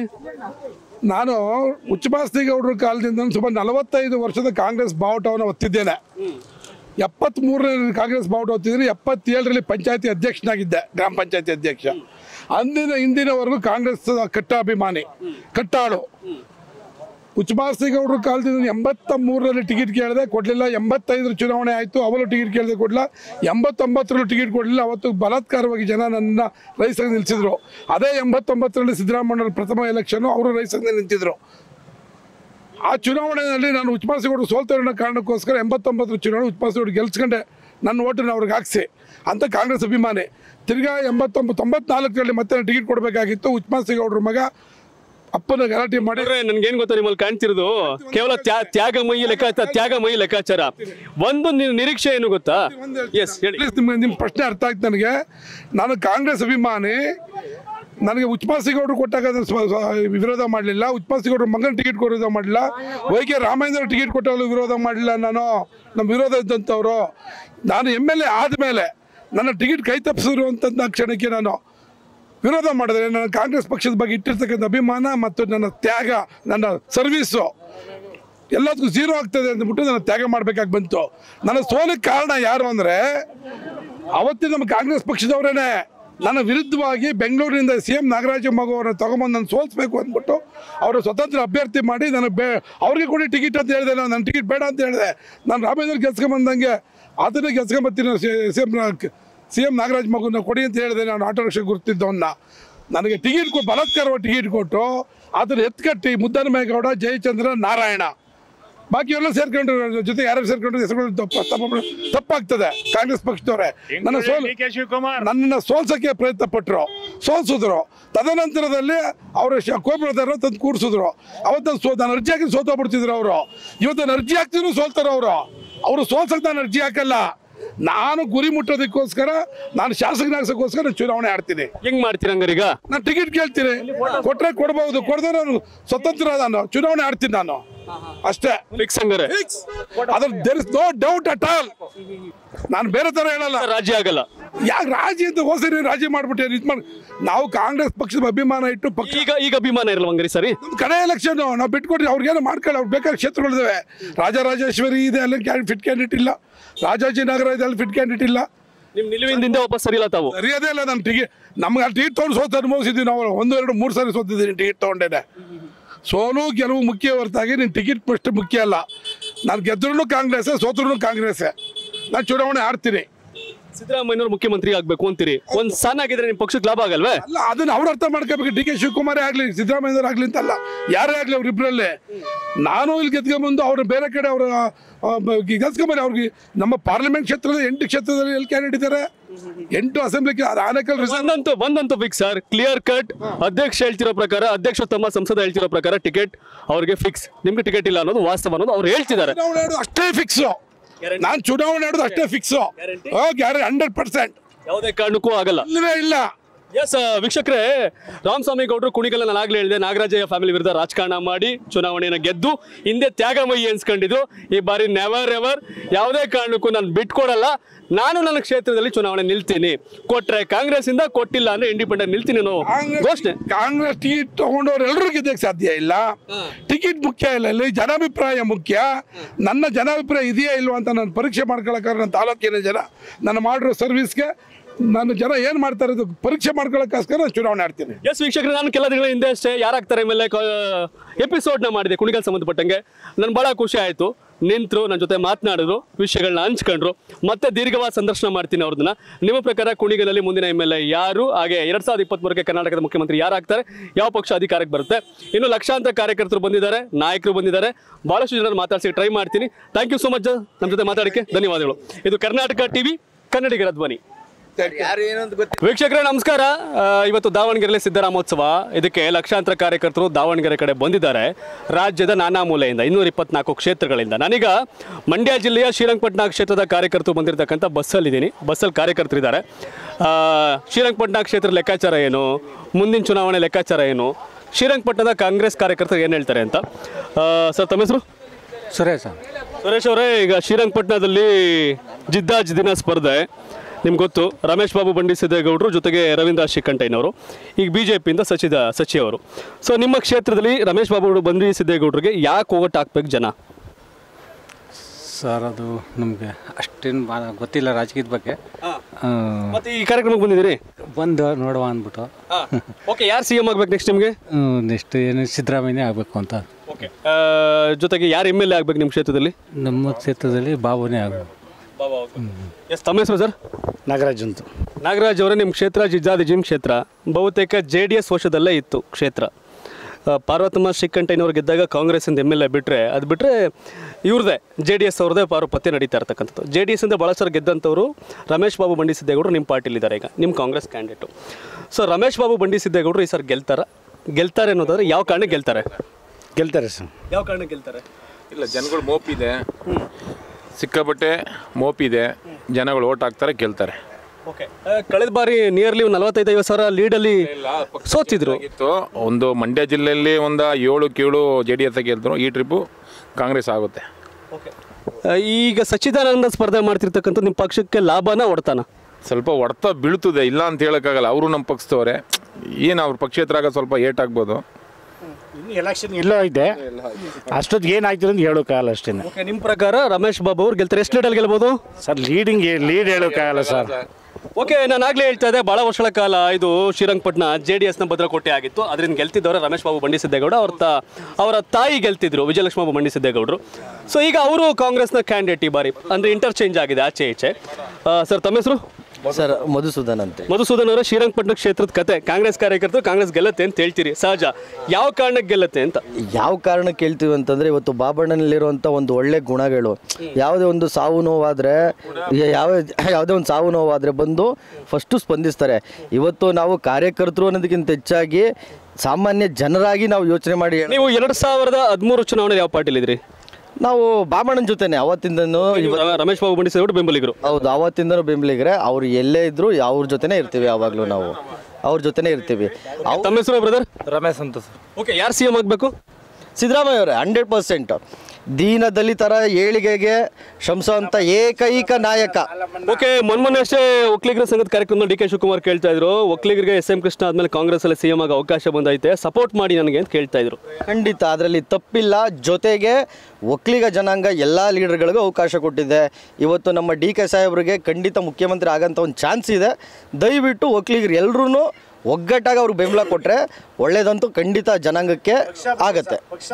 ನಾನು ಉಚ್ಚಬಾಸ್ತಿಗೌಡರ ಕಾಲದಿಂದ ಸುಮಾರು ನಲವತ್ತೈದು ವರ್ಷದ ಕಾಂಗ್ರೆಸ್ ಬಾವುಟವನ್ನು ಒತ್ತಿದ್ದೇನೆ ಎಪ್ಪತ್ತ್ಮೂರರಲ್ಲಿ ಕಾಂಗ್ರೆಸ್ ಬಾವುಟ ಒತ್ತಿದ್ದೀನಿ ಎಪ್ಪತ್ತೇಳರಲ್ಲಿ ಪಂಚಾಯತಿ ಅಧ್ಯಕ್ಷನಾಗಿದ್ದೆ ಗ್ರಾಮ ಪಂಚಾಯತಿ ಅಧ್ಯಕ್ಷ ಅಂದಿನ ಇಂದಿನವರೆಗೂ ಕಾಂಗ್ರೆಸ್ ಕಟ್ಟಾಭಿಮಾನಿ ಕಟ್ಟಾಳು ಉಚ್ಚಬಾಸ್ತಿಗೌಡರ ಕಾಲದಿಂದ ಎಂಬತ್ತ ಮೂರರಲ್ಲಿ ಟಿಕೆಟ್ ಕೇಳಿದೆ ಕೊಡಲಿಲ್ಲ ಎಂಬತ್ತೈದರ ಚುನಾವಣೆ ಆಯಿತು ಅವಳು ಟಿಕೆಟ್ ಕೇಳಿದೆ ಕೊಡಲಿಲ್ಲ ಎಂಬತ್ತೊಂಬತ್ತರಲ್ಲೂ ಟಿಕೆಟ್ ಕೊಡಲಿಲ್ಲ ಅವತ್ತು ಬಲಾತ್ಕಾರವಾಗಿ ಜನ ನನ್ನ ರೈಸಾಗಿ ನಿಲ್ಲಿಸಿದ್ರು ಅದೇ ಎಂಬತ್ತೊಂಬತ್ತರಲ್ಲಿ ಸಿದ್ದರಾಮಯ್ಯವ್ರ ಪ್ರಥಮ ಎಲೆಕ್ಷನ್ ಅವರು ರೈಸಾಗಿ ನಿಂತಿದ್ರು ಆ ಚುನಾವಣೆಯಲ್ಲಿ ನಾನು ಉಚ್ಚಪಾಸಿಗೌಡರು ಸೋಲ್ತಾರೆ ಅನ್ನೋ ಕಾರಣಕ್ಕೋಸ್ಕರ ಎಂಬತ್ತೊಂಬತ್ತರ ಚುನಾವಣೆ ಉಚ್ಚಪಾಸಿಗೌಡರು ಗೆಲ್ಸ್ಕೊಂಡೆ ನನ್ನ ಓಟನ್ನು ಅವ್ರಿಗೆ ಹಾಕ್ಸಿ ಅಂತ ಕಾಂಗ್ರೆಸ್ ಅಭಿಮಾನಿ ತಿರ್ಗಾ ಎಂಬತ್ತೊಂಬತ್ತು ತೊಂಬತ್ನಾಲ್ಕರಲ್ಲಿ ಮತ್ತೆ ಟಿಕೆಟ್ ಕೊಡಬೇಕಾಗಿತ್ತು ಉಚ್ಚಪಾಸಿಗೌಡರ ಮಗ ಅಪ್ಪನ ಗಲಾಟೆ ಮಾಡಿ ನೋಡ್ರೆ ನನ್ಗೇನ್ ಗೊತ್ತಾ ನಿಮ್ಮಲ್ಲಿ ಕಾಣ್ತಿರೋದು ಕೇವಲ ತ್ಯಾ- ತ್ಯಾಗಮಯಿ ಲೆಕ್ಕಾಚಾರ ತ್ಯಾಗಮಯಿ ಲೆಕ್ಕಾಚಾರ ಒಂದು ನಿ- ನಿರೀಕ್ಷೆ ಏನು ಗೊತ್ತಾ ಎಸ್ ಹೇಳಿ ಪ್ಲೀಸ್ ನಿಮ್ಮ ನಿಮ್ಮ ಪ್ರಶ್ನೆ ಅರ್ಥ ಆಯ್ತು ನನಗೆ ನಾನು ಕಾಂಗ್ರೆಸ್ ಅಭಿಮಾನಿ ನನಗೆ ಉಚ್ಪಾಸಿಗೌಡರು ಕೊಟ್ಟಾಗ ಅದನ್ನ ಸ್ವ- ಸ್ವ- ವಿರೋಧ ಮಾಡಲಿಲ್ಲ ಉಚ್ಪಾಸಿಗೌಡರು ಮಗನ ಟಿಕೆಟ್ ವಿರೋಧ ಮಾಡಲಿಲ್ಲ ವೈ ಕೆ ರಾಮೇಂದ್ರ ಟಿಕೆಟ್ ಕೊಟ್ಟಾಗಲೂ ವಿರೋಧ ಮಾಡಲಿಲ್ಲ ನಾನು ನಮ್ಮ ವಿರೋಧ ಇದ್ದಂಥವ್ರು ನಾನು ಎಮ್ ಎಲ್ ಎ ಆದಮೇಲೆ ನನ್ನ ಟಿಕೆಟ್ ಕೈ ತಪ್ಪಿಸಿದ್ರು ಅಂತ ಕ್ಷಣಕ್ಕೆ ನಾನು ವಿರೋಧ ಮಾಡಿದ್ರೆ ನನ್ನ ಕಾಂಗ್ರೆಸ್ ಪಕ್ಷದ ಬಗ್ಗೆ ಇಟ್ಟಿರ್ತಕ್ಕಂಥ ಅಭಿಮಾನ ಮತ್ತು ನನ್ನ ತ್ಯಾಗ ನನ್ನ ಸರ್ವೀಸು ಎಲ್ಲದಕ್ಕೂ ಝೀರೋ ಆಗ್ತದೆ ಅಂದ್ಬಿಟ್ಟು ನಾನು ತ್ಯಾಗ ಮಾಡಬೇಕಾಗಿ ಬಂತು ನನ್ನ ಸೋಲಿಗೆ ಕಾರಣ ಯಾರು ಅಂದರೆ ಅವತ್ತಿನ ನಮ್ಮ ಕಾಂಗ್ರೆಸ್ ಪಕ್ಷದವರೇನೆ ನನ್ನ ವಿರುದ್ಧವಾಗಿ ಬೆಂಗಳೂರಿನಿಂದ ಸಿ ಎಂ ನಾಗರಾಜ ಮಗು ಅವರನ್ನು ತೊಗೊಂಬಂದು ನಾನು ಸೋಲಿಸ್ಬೇಕು ಅಂದ್ಬಿಟ್ಟು ಅವರು ಸ್ವತಂತ್ರ ಅಭ್ಯರ್ಥಿ ಮಾಡಿ ನನಗೆ ಬೇ ಅವ್ರಿಗೆ ಕೊಡಿ ಟಿಕೆಟ್ ಅಂತ ಹೇಳಿದೆ ನಾನು ನನ್ನ ಟಿಕೆಟ್ ಬೇಡ ಅಂತ ಹೇಳಿದೆ ನಾನು ರಾಮೇಂದ್ರ ಗೆಲ್ಸ್ಕೊಂಬಂದಂಗೆ ಅದನ್ನೇ ಗೆಲ್ಸ್ಕೊಂಬತ್ತೀನಿ C M C M Nagaraj ಮಗುನ ಕೊಡಿ ಅಂತ ಹೇಳಿದೆ ನಾನು ಆಟೋ ರಿಕ್ಷಾ ಗುರ್ತಿದ್ದವನ್ನ ನನಗೆ ಟಿಕೆಟ್ ಕೊಟ್ಟು ಬಲಾತ್ಕಾರವಾಗಿ ಟಿಕೆಟ್ ಕೊಟ್ಟು ಅದನ್ನು ಎತ್ಕಟ್ಟಿ ಮುದ್ದನಮೇಗೌಡ ಜಯಚಂದ್ರ ನಾರಾಯಣ ಬಾಕಿ ಎಲ್ಲ ಸೇರ್ಕೊಂಡ್ರು ನನ್ನ ಜೊತೆ ಯಾರು ಸೇರ್ಕೊಂಡ್ರು ಹೆಸರುಗಳು ತಪ್ಪ ತಪ್ಪ ತಪ್ಪಾಗ್ತದೆ ಕಾಂಗ್ರೆಸ್ ಪಕ್ಷದವರೇ ನನ್ನ ಸೋಲ್ ನನ್ನನ್ನು ಸೋಲ್ಸೋಕ್ಕೆ ಪ್ರಯತ್ನ ಪಟ್ಟರು ಸೋಲ್ಸಿದ್ರು ತದನಂತರದಲ್ಲಿ ಅವರು ಕೋಬ್ರದವರು ತಂದು ಕೂರಿಸಿದ್ರು ಅವತ್ತು ಸೋ ನಾನು ಅರ್ಜಿ ಹಾಕಿ ಸೋತೋಗ್ಬಿಡ್ತಿದ್ರು ಅವರು ಇವತ್ತು ನಾನು ಅರ್ಜಿ ಹಾಕ್ತಿದ್ರು ಸೋಲ್ತಾರೆ ಅವರು ಅವರು ಸೋಲ್ಸಕ್ಕೆ ನಾನು ಅರ್ಜಿ ಹಾಕಲ್ಲ ನಾನು ಗುರಿ ಮುಟ್ಟೋದಕ್ಕೋಸ್ಕರ ನಾನು ಶಾಸಕನಾಗ್ಸೋಕ್ಕೋಸ್ಕರ ನಾನು ಚುನಾವಣೆ ಆಡ್ತೀನಿ ಹೆಂಗ್ ಮಾಡ್ತೀರ ಹಂಗಾರೀಗ ನಾನು ಟಿಕೆಟ್ ಕೇಳ್ತೀನಿ ಕೊಟ್ರೆ ಕೊಡ್ಬೋದು ಕೊಡದೆ ನಾನು ಸ್ವತಂತ್ರ ನಾನು ಚುನಾವಣೆ ಆಡ್ತೀನಿ ನಾನು ಅಷ್ಟೇ ಫಿಕ್ಸ್ ಹಂಗಾರೆ ಅದ್ರ there is no doubt at all ನಾನು ಬೇರೆ ತರ ಹೇಳಲ್ಲ ರಾಜಿ ಆಗಲ್ಲ ಯಾಕೆ ರಾಜಿ ಅಂತ ಹೋಸರಿ ರಾಜಿ ಮಾಡ್ಬಿಟ್ಟೆ ಇದು ಮಾಡಿ ನಾವು ಕಾಂಗ್ರೆಸ್ ಪಕ್ಷದ ಅಭಿಮಾನ ಇಟ್ಟು ಪಕ್ಷ ಈಗ ಈಗ ಅಭಿಮಾನ ಇರಲ್ಲ ಹಂಗಾರಿ ಸರಿ ನಮ್ ಕಡೆ ಎಲೆಕ್ಷನ್ ನಾವು ಬಿಟ್ಕೊಟ್ರಿ ಅವ್ರಿಗೇನೋ ಮಾಡ್ಕೊಳ್ಳಿ ಅವ್ರು ಬೇಕಾದ ಕ್ಷೇತ್ರಗಳಿದಾವೆ ರಾಜರಾಜೇಶ್ವರಿ ಇದೆ ಅಲ್ಲಿ ಫಿಟ್ ಕ್ಯಾಂಡಿಡೇಟ್ ಇಲ್ಲ ರಾಜಾಜಿನಗರ ಇದೆ ಅಲ್ಲಿ ಫಿಟ್ ಕ್ಯಾಂಡಿಡೇಟ್ ಇಲ್ಲ ನಿಮ್ ನಿಲುವಿಂದಿಂದ ವಾಪಸ್ ಸರಿಲ್ಲ ತಾವು ಸರಿಯೋದೇ ಇಲ್ಲ ನನ್ನ ಟಿಕೆಟ್ ನಮ್ಗೆ ಆ ಟಿಕೆಟ್ ತೊಗೊಂಡು ಸೋತು ಅನುಭವಿಸಿದ್ವಿ ನಾವು ಒಂದು ಎರಡು ಮೂರು ಸಾರಿ ಸೋತಿದ್ದೀನಿ ಟಿಕೆಟ್ ತೊಗೊಂಡೇನೆ ಸೋಲು ಗೆಲುವು ಮುಖ್ಯ ಹೊರತಾಗಿ ನಿನ್ನ ಟಿಕೆಟ್ ಅಷ್ಟು ಮುಖ್ಯ ಅಲ್ಲ ನಾನು ಗೆದ್ರೂ ಕಾಂಗ್ರೆಸ್ಸೇ ಸೋತ್ರೂ ಕಾಂಗ್ರೆಸ್ಸೇ ನಾನು ಚುನಾವಣೆ ಆಡ್ತೀನಿ ಸಿದ್ದರಾಮಯ್ಯನವರು ಮುಖ್ಯಮಂತ್ರಿ ಆಗ್ಬೇಕು ಅಂತೀರಿ ಒಂದ್ ಸಣ್ಣ ಆಗಿದ್ರೆ ನಿಮ್ ಪಕ್ಷಕ್ಕೆ ಲಾಭ ಆಗಲ್ವೇ ಅಲ್ಲ ಅದನ್ನ ಅವ್ರು ಅರ್ಥ ಮಾಡ್ಕೋಬೇಕು ಡಿ ಕೆ ಶಿವಕುಮಾರೇ ಆಗಲಿ ಸಿದ್ದರಾಮಯ್ಯವ್ರು ಆಗಲಿ ಅಂತಲ್ಲ ಯಾರೇ ಆಗಲಿ ಅವ್ರಿಬ್ರಲ್ಲೇ ನಾನು ಇಲ್ಲಿ ಗೆದ್ಕೊಂಬಂದು ಅವ್ರು ಬೇರೆ ಕಡೆ ಅವರು ಗೆದ್ಕೊಂಬರಿ ಅವ್ರಿಗೆ ನಮ್ಮ ಪಾರ್ಲಿಮೆಂಟ್ ಕ್ಷೇತ್ರದ ಎಂಟು ಕ್ಷೇತ್ರದಲ್ಲಿ ಎಲ್ಲಿ ಕ್ಯಾಂಡಿಡೇಟ್ ಇದ್ದಾರೆ ಎಂಟು ಅಸೆಂಬ್ಲಿ ಆನೇಕಲ್ ರಿಸರ್ವ್ ಒಂದಂತೂ ಒಂದಂತೂ ಫಿಕ್ಸ್ ಸರ್ ಕ್ಲಿಯರ್ ಕಟ್ ಅಧ್ಯಕ್ಷ ಹೇಳ್ತಿರೋ ಪ್ರಕಾರ ಅಧ್ಯಕ್ಷ ತಮ್ಮ ಸಂಸದ ಹೇಳ್ತಿರೋ ಪ್ರಕಾರ ಟಿಕೆಟ್ ಅವ್ರಿಗೆ ಫಿಕ್ಸ್ ನಿಮ್ಗೆ ಟಿಕೆಟ್ ಇಲ್ಲ ಅನ್ನೋದು ವಾಸ್ತವ ಅನ್ನೋದು ಅವ್ರು ಹೇಳ್ತಿದ್ದಾರೆ ಚುನಾವಣೆ ಆಡೋದು ಅಷ್ಟೇ ಫಿಕ್ಸ್ ನಾನು ಚುನಾವಣೆ ಆಡೋದು ಅಷ್ಟೇ ಫಿಕ್ಸ್ ಗ್ಯಾರಂಟಿ ಹಂಡ್ರೆಡ್ ಪರ್ಸೆಂಟ್ ಯಾವುದೇ ಕಾರಣಕ್ಕೂ ಆಗಲ್ಲ ಇಲ್ಲವೇ ಇಲ್ಲ ಎಸ್ ವೀಕ್ಷಕರೇ ರಾಮಸ್ವಾಮಿ ಗೌಡರು ಕುಣಿಗಲ್ಲ ನಾನು ಆಗ್ಲೇ ಹೇಳಿದೆ ನಾಗರಾಜಯ್ಯ ಫ್ಯಾಮಿಲಿ ವಿರುದ್ಧ ರಾಜಕಾರಣ ಮಾಡಿ ಚುನಾವಣೆಯನ್ನು ಗೆದ್ದು ಹಿಂದೆ ತ್ಯಾಗಮಯಿ ಅನ್ಸ್ಕೊಂಡಿದ್ರು ಈ ಬಾರಿ ನೆವರ್ ಎವರ್ ಯಾವುದೇ ಕಾರಣಕ್ಕೂ ನಾನು ಬಿಟ್ಕೊಡಲ್ಲ ನಾನು ನನ್ನ ಕ್ಷೇತ್ರದಲ್ಲಿ ಚುನಾವಣೆ ನಿಲ್ತೀನಿ ಕೊಟ್ರೆ ಕಾಂಗ್ರೆಸ್ ಇಂದ ಕೊಟ್ಟಿಲ್ಲ ಅಂದ್ರೆ ಇಂಡಿಪೆಂಡೆಂಟ್ ನಿಲ್ತೀನಿ ಅನ್ನೋ ಘೋಷಣೆ ಕಾಂಗ್ರೆಸ್ ಟಿಕೆಟ್ ತಗೊಂಡವ್ರು ಎಲ್ಲರೂ ಗೆದ್ದಕ್ಕೆ ಸಾಧ್ಯ ಇಲ್ಲ ಟಿಕೆಟ್ ಮುಖ್ಯ ಇಲ್ಲ ಇಲ್ಲಿ ಜನಾಭಿಪ್ರಾಯ ಮುಖ್ಯ ನನ್ನ ಜನಾಭಿಪ್ರಾಯ ಇದೆಯಾ ಇಲ್ವಾ ಅಂತ ನಾನು ಪರೀಕ್ಷೆ ಮಾಡ್ಕೊಳಕ್ಕಾದ್ರೆ ನನ್ನ ತಾಲೂಕಿನ ಜನ ನಾನು ಮಾಡಿರೋ ಸರ್ವಿಸ್ಗೆ ನನ್ನ ಜನ ಏನು ಮಾಡ್ತಾರೆ ಇದು ಪರೀಕ್ಷೆ ಮಾಡ್ಕೊಳಕ್ಕೋಸ್ಕರ ನಾನು ಚುನಾವಣೆ ಆಡ್ತೀನಿ ಎಸ್ ವೀಕ್ಷಕರೇ ನಾನು ಕೆಲ ದಿನಗಳ ಹಿಂದೆ ಅಷ್ಟೇ ಯಾರಾಗ್ತಾರೆ ಮೇಲೆ ಎಪಿಸೋಡ್ನ ಮಾಡಿದೆ ಕುಣಿಗಲ್ ಸಂಬಂಧಪಟ್ಟಂಗೆ ನನ್ಗೆ ಭಾಳ ಖುಷಿ ಆಯಿತು ನಿಂತರು ನನ್ನ ಜೊತೆ ಮಾತನಾಡಿದ್ರು ವಿಷಯಗಳನ್ನ ಹಂಚ್ಕೊಂಡ್ರು ಮತ್ತೆ ದೀರ್ಘವಾದ ಸಂದರ್ಶನ ಮಾಡ್ತೀನಿ ಅವ್ರನ್ನ ನಿಮ್ಮ ಪ್ರಕಾರ ಕುಣಿಗಲಲ್ಲಿ ಮುಂದಿನ ಎಮ್ ಎಲ್ ಎ ಯಾರು ಹಾಗೆ ಎರಡ್ ಸಾವಿರದ ಇಪ್ಪತ್ಮೂರಕ್ಕೆ ಕರ್ನಾಟಕದ ಮುಖ್ಯಮಂತ್ರಿ ಯಾರಾಗ್ತಾರೆ ಯಾವ ಪಕ್ಷ ಅಧಿಕಾರಕ್ಕೆ ಬರುತ್ತೆ ಇನ್ನು ಲಕ್ಷಾಂತರ ಕಾರ್ಯಕರ್ತರು ಬಂದಿದ್ದಾರೆ ನಾಯಕರು ಬಂದಿದ್ದಾರೆ ಬಹಳಷ್ಟು ಜನರು ಮಾತಾಡ್ಸಿ ಟ್ರೈ ಮಾಡ್ತೀನಿ ಥ್ಯಾಂಕ್ ಯು ಸೊ ಮಚ್ ನಮ್ಮ ಜೊತೆ ಮಾತಾಡೋಕ್ಕೆ ಧನ್ಯವಾದಗಳು ಇದು ಕರ್ನಾಟಕ ಟಿವಿ ಕನ್ನಡಿಗರ ಧ್ವನಿ ವೀಕ್ಷಕರೇ ನಮಸ್ಕಾರ ಆ, ಇವತ್ತು ದಾವಣಗೆರೆಯಲ್ಲಿ ಸಿದ್ದರಾಮೋತ್ಸವ ಇದಕ್ಕೆ ಲಕ್ಷಾಂತರ ಕಾರ್ಯಕರ್ತರು ದಾವಣಗೆರೆ ಕಡೆ ಬಂದಿದ್ದಾರೆ ರಾಜ್ಯದ ನಾನಾ ಮೂಲೆಯಿಂದ ಇನ್ನೂರ ಇಪ್ಪತ್ನಾಲ್ಕು ಕ್ಷೇತ್ರಗಳಿಂದ ನಾನೀಗ ಮಂಡ್ಯ ಜಿಲ್ಲೆಯ ಶ್ರೀರಂಗಪಟ್ಟಣ ಕ್ಷೇತ್ರದ ಕಾರ್ಯಕರ್ತರು ಬಂದಿರತಕ್ಕಂಥ ಬಸ್ಸಲ್ಲಿದ್ದೀನಿ ಬಸ್ಸಲ್ಲಿ ಕಾರ್ಯಕರ್ತರಿದ್ದಾರೆ ಆ, ಶ್ರೀರಂಗಪಟ್ಟಣ ಕ್ಷೇತ್ರದ ಲೆಕ್ಕಾಚಾರ ಏನು ಮುಂದಿನ ಚುನಾವಣೆ ಲೆಕ್ಕಾಚಾರ ಏನು ಶ್ರೀರಂಗಪಟ್ಟಣದ ಕಾಂಗ್ರೆಸ್ ಕಾರ್ಯಕರ್ತರು ಏನು ಹೇಳ್ತಾರೆ ಅಂತ ಆ, ಸರ್ ತಮ್ಮ ಹೆಸರು ಸುರೇಶ ಸುರೇಶ್ ಅವರೇ ಈಗ ಶ್ರೀರಂಗಪಟ್ಟಣದಲ್ಲಿ ಜಿದ್ದಾಜಿದ್ದಿನ ಸ್ಪರ್ಧೆ ನಿಮ್ಗೆ ಗೊತ್ತು ರಮೇಶ್ ಬಾಬು ಬಂಡಿ ಸಿದ್ದೇಗೌಡರು ಜೊತೆಗೆ ರವೀಂದ್ರ ಶಿಕ್ಕಂಟಯ್ಯನವರು ಈಗ ಬಿ ಜೆ ಪಿಯಿಂದ ಸಚಿದ ಸಚಿವರು ಸೊ ನಿಮ್ಮ ಕ್ಷೇತ್ರದಲ್ಲಿ ರಮೇಶ್ ಬಾಬು ಬಂಡಿ ಸಿದ್ದೇಗೌಡರಿಗೆ ಯಾಕೆ ಓಟ್ ಹಾಕ್ಬೇಕು ಜನ ಸರ್ ಅದು ನಮಗೆ ಅಷ್ಟೇನು ಬಾ ಗೊತ್ತಿಲ್ಲ ರಾಜಕೀಯದ ಬಗ್ಗೆ ಆ, ಮತ್ತೆ ಈ ಕಾರ್ಯಕ್ರಮಕ್ಕೆ ಬಂದಿದ್ದೀರಿ ಬಂದು ನೋಡುವ ಅಂದ್ಬಿಟ್ಟು ಓಕೆ ಯಾರು ಸಿ ಎಂ ಆಗ್ಬೇಕು ನೆಕ್ಸ್ಟ್ ನಿಮಗೆ ನೆಕ್ಸ್ಟ್ ಏನು ಸಿದ್ದರಾಮಯ್ಯನೇ ಆಗಬೇಕು ಅಂತ ಓಕೆ ಜೊತೆಗೆ ಯಾರು ಎಮ್ ಎಲ್ ಎ ಆಗ್ಬೇಕು ನಿಮ್ಮ ಕ್ಷೇತ್ರದಲ್ಲಿ ನಮ್ಮ ಕ್ಷೇತ್ರದಲ್ಲಿ ಬಾಬುನೇ ಆಗಬೇಕು ಎಸ್ ತಮ್ಮ ಹೆಸರು ಸರ್ ನಾಗರಾಜ್ ಅಂತ ನಾಗರಾಜ್ ಅವರೇ ನಿಮ್ಮ ಕ್ಷೇತ್ರ ಜಿಜ್ಜಾದಿಜಿಮ್ ಕ್ಷೇತ್ರ ಬಹುತೇಕ ಜೆ ಡಿ ಎಸ್ ವರ್ಷದಲ್ಲೇ ಇತ್ತು ಕ್ಷೇತ್ರ ಆ, ಪಾರ್ವತಮ್ಮ ಶ್ರೀಕಂಠಯ್ಯನವ್ರು ಗೆದ್ದಾಗ ಕಾಂಗ್ರೆಸ್ಸಿಂದ ಎಮ್ ಎಲ್ ಎ ಬಿಟ್ಟರೆ ಅದು ಬಿಟ್ಟರೆ ಇವ್ರದೇ ಜೆ ಡಿ ಎಸ್ ಅವ್ರದ್ದೇ ಪಾರುಪತ್ಯ ನಡೀತಾ ಇರ್ತಕ್ಕಂಥದ್ದು ಜೆ ಡಿ ಎಸ್ಸಿಂದ ಭಾಳ ಸರ್ ಗೆದ್ದಂಥವ್ರು ರಮೇಶ್ ಬಾಬು ಬಂಡಿ ಸಿದ್ದೇಗೌಡರು ನಿಮ್ಮ ಪಾರ್ಟಿಲಿದ್ದಾರೆ ಈಗ ನಿಮ್ಮ Congress candidate so Ramesh Babu Bandi ಸಿದ್ದೇಗೌಡರು ಈ ಸರ್ ಗೆಲ್ತಾರ ಗೆಲ್ತಾರೆ ಅನ್ನೋದಾದ್ರೆ ಯಾವ ಕಾರಣಕ್ಕೆ ಗೆಲ್ತಾರೆ ಗೆಲ್ತಾರೆ ಸರ್ ಯಾವ ಕಾರಣಕ್ಕೆ ಗೆಲ್ತಾರೆ ಇಲ್ಲ ಜನಗಳು ಮೋಪಿದೆ ಸಿಕ್ಕಾಪಟ್ಟೆ ಮೋಪಿದೆ ಜನಗಳು ಓಟ್ ಹಾಕ್ತಾರೆ ಗೆಲ್ತಾರೆ ಓಕೆ ಕಳೆದ ಬಾರಿ ನಿಯರ್ಲಿ ನಲವತ್ತೈದು ಐವತ್ತು ಸಾವಿರ ಲೀಡಲ್ಲಿ ಸೋತಿದ್ರು ಇತ್ತು ಒಂದು ಮಂಡ್ಯ ಜಿಲ್ಲೆಯಲ್ಲಿ ಒಂದು ಏಳು ಕೀಳು ಜೆ ಡಿ ಎಸ್ ಗೆಲ್ತರು ಈ ಟ್ರಿಪ್ಪು ಕಾಂಗ್ರೆಸ್ ಆಗುತ್ತೆ ಆ, ಈಗ ಸಚ್ಚಿದಾನಂದ ಸ್ಪರ್ಧೆ ಮಾಡ್ತಿರ್ತಕ್ಕಂಥ ನಿಮ್ಮ ಪಕ್ಷಕ್ಕೆ ಲಾಭನ ಹೊಡ್ತಾನ ಸ್ವಲ್ಪ ಹೊಡ್ತ ಬೀಳ್ತದೆ ಇಲ್ಲ ಅಂತ ಹೇಳೋಕ್ಕಾಗಲ್ಲ ಅವರು ನಮ್ಮ ಪಕ್ಷದವ್ರೆ ಏನು ಅವ್ರ ಪಕ್ಷೇತರ ಆಗ ಸ್ವಲ್ಪ ಏಟ್ ಆಗ್ಬೋದು ಇನ್ನು ಎಲೆಕ್ಷನ್ ಎಲ್ಲ ಇದೆ ಅಷ್ಟೊತ್ತಿಗೆ ಏನಾಯ್ತು ಅಂತ ಹೇಳೋಕ್ಕಾಗಲ್ಲ ಅಷ್ಟೇ ಓಕೆ ನಿಮ್ಮ ಪ್ರಕಾರ ರಮೇಶ್ ಬಾಬು ಅವ್ರು ಗೆಲ್ತಾರೆ ಎಷ್ಟು ಲೀಡಲ್ಲಿ ಗೆಲ್ಬೋದು ಸರ್ ಲೀಡಿಂಗ್ ಲೀಡ್ ಹೇಳೋಕ್ಕಾಗಲ್ಲ ಸರ್ ಓಕೆ ನಾನು ಆಗ್ಲೇ ಹೇಳ್ತಾ ಇದ್ದೆ ಬಹಳ ವರ್ಷಗಳ ಕಾಲ ಇದು ಶ್ರೀರಂಗಪಟ್ಟಣ ಜೆ ಡಿ ಎಸ್ನ ಭದ್ರಕೋಟೆ ಆಗಿತ್ತು ಅದರಿಂದ ಗೆಲ್ತಿದ್ದವರು ರಮೇಶ್ ಬಾಬು ಬಂಡಿ ಸಿದ್ದೇಗೌಡ ಅವ್ರ ತ ಅವರ ತಾಯಿ ಗೆಲ್ತಿದ್ರು ವಿಜಯಲಕ್ಷ್ಮಿ ಬಾಬು ಬಂಡಿ ಸಿದ್ದೇಗೌಡರು ಸೊ ಈಗ ಅವರು ಕಾಂಗ್ರೆಸ್ನ ಕ್ಯಾಂಡಿಡೇಟ್ ಈ ಬಾರಿ ಅಂದ್ರೆ ಇಂಟರ್ಚೇಂಜ್ ಆಗಿದೆ ಆಚೆ ಈಚೆ ಸರ್ ತಮ್ಮ ಹೆಸರು ಸರ್ ಮಧುಸೂದನ್ ಅಂತ ಮಧುಸೂದನ್ ಅವರ ಶ್ರೀರಂಗಪಟ್ಟಣ ಕ್ಷೇತ್ರದ ಕತೆ ಕಾಂಗ್ರೆಸ್ ಕಾರ್ಯಕರ್ತರು ಕಾಂಗ್ರೆಸ್ ಗೆಲ್ಲತ್ತೆ ಅಂತ ಹೇಳ್ತೀರಿ ಸಹಜ ಯಾವ ಕಾರಣಕ್ಕೆ ಗೆಲ್ಲತ್ತೆ ಅಂತ ಯಾವ ಕಾರಣಕ್ಕೆ ಹೇಳ್ತೀವಿ ಅಂತಂದ್ರೆ ಇವತ್ತು ಬಾಬಣ್ಣನಲ್ಲಿರುವಂಥ ಒಂದು ಒಳ್ಳೆ ಗುಣಗಳು ಯಾವುದೇ ಒಂದು ಸಾವು ನೋವಾದರೆ ಯಾವ ಯಾವುದೇ ಒಂದು ಸಾವು ನೋವಾದರೆ ಬಂದು ಫಸ್ಟು ಸ್ಪಂದಿಸ್ತಾರೆ ಇವತ್ತು ನಾವು ಕಾರ್ಯಕರ್ತರು ಅನ್ನೋದಕ್ಕಿಂತ ಹೆಚ್ಚಾಗಿ ಸಾಮಾನ್ಯ ಜನರಾಗಿ ನಾವು ಯೋಚನೆ ಮಾಡಿ ಹೇಳ- ನೀವು ಎರಡ್ ಸಾವಿರದ ಹದಿಮೂರು ಚುನಾವಣೆ ಯಾವ ಪಾರ್ಟಿಲಿದ್ರಿ ನಾವು ಬಾಬಣ್ಣನ ಜೊತೆನೆ ಅವತ್ತಿಂದನೂ ನೀವು ರ- ರಮೇಶ್ ಬಾಬು ಬಂಡಿ ಸಿದ್ದೇಗೌಡ ಬೆಂಬಲಿಗರು ಹೌದು ಅವತ್ತಿಂದನೂ ಬೆಂಬಲಿಗರೆ ಅವ್ರು ಎಲ್ಲೇ ಇದ್ರು ಅವ್ರ ಜೊತೆನೇ ಇರ್ತೀವಿ ಯಾವಾಗಲೂ ನಾವು ಅವ್ರ ಜೊತೆನೇ ಇರ್ತೀವಿ ಅವ್ ತಮ್ಮ ಹೆಸರು ಬ್ರದರ್ ರಮೇಶ್ ಅಂತ ಸರ್ ಓಕೆ ಯಾರು ಸಿ ಎಂ ಆಗಬೇಕು ಸಿದ್ದರಾಮಯ್ಯ ಅವರೇ ಹಂಡ್ರೆಡ್ ಪರ್ಸೆಂಟ್ ದೀನ ದಲಿತರ ಏಳಿಗೆಗೆ ಶ್ರಮಿಸುವಂಥ ಏಕೈಕ ನಾಯಕ ಓಕೆ ಮೊನ್ನೆ ಅಷ್ಟೇ ಒಕ್ಕಲಿಗರ ಸಂಘದ ಕಾರ್ಯಕ್ರಮದಲ್ಲಿ ಡಿ ಕೆ ಶಿವಕುಮಾರ್ ಕೇಳ್ತಾ ಇದ್ರು ಒಕ್ಕಲಿಗರಿಗೆ ಎಸ್ ಎಂ ಕೃಷ್ಣ ಆದ್ಮೇಲೆ ಕಾಂಗ್ರೆಸ್ ಅಲ್ಲಿ ಸಿಎಂ ಆಗ ಅವಕಾಶ ಬಂದೈತೆ ಸಪೋರ್ಟ್ ಮಾಡಿ ನನಗೆ ಅಂತ ಕೇಳ್ತಾ ಇದ್ರು ಖಂಡಿತ ಅದರಲ್ಲಿ ತಪ್ಪಿಲ್ಲ ಜೊತೆಗೆ ಒಕ್ಕಲಿಗ ಜನಾಂಗ ಎಲ್ಲ ಲೀಡರ್ಗಳಿಗೂ ಅವಕಾಶ ಕೊಟ್ಟಿದೆ ಇವತ್ತು ನಮ್ಮ ಡಿ ಕೆ ಸಾಹೇಬ್ರಿಗೆ ಖಂಡಿತ ಮುಖ್ಯಮಂತ್ರಿ ಆಗಂತ ಒಂದು ಚಾನ್ಸ್ ಇದೆ ದಯವಿಟ್ಟು ಒಕ್ಕಲಿಗರು ಎಲ್ಲರೂ ಒಗ್ಗಟ್ಟಾಗಿ ಅವ್ರಿಗೆ ಬೆಂಬಲ ಕೊಟ್ಟರೆ ಒಳ್ಳೇದಂತೂ ಖಂಡಿತ ಜನಾಂಗಕ್ಕೆ ಆಗತ್ತೆ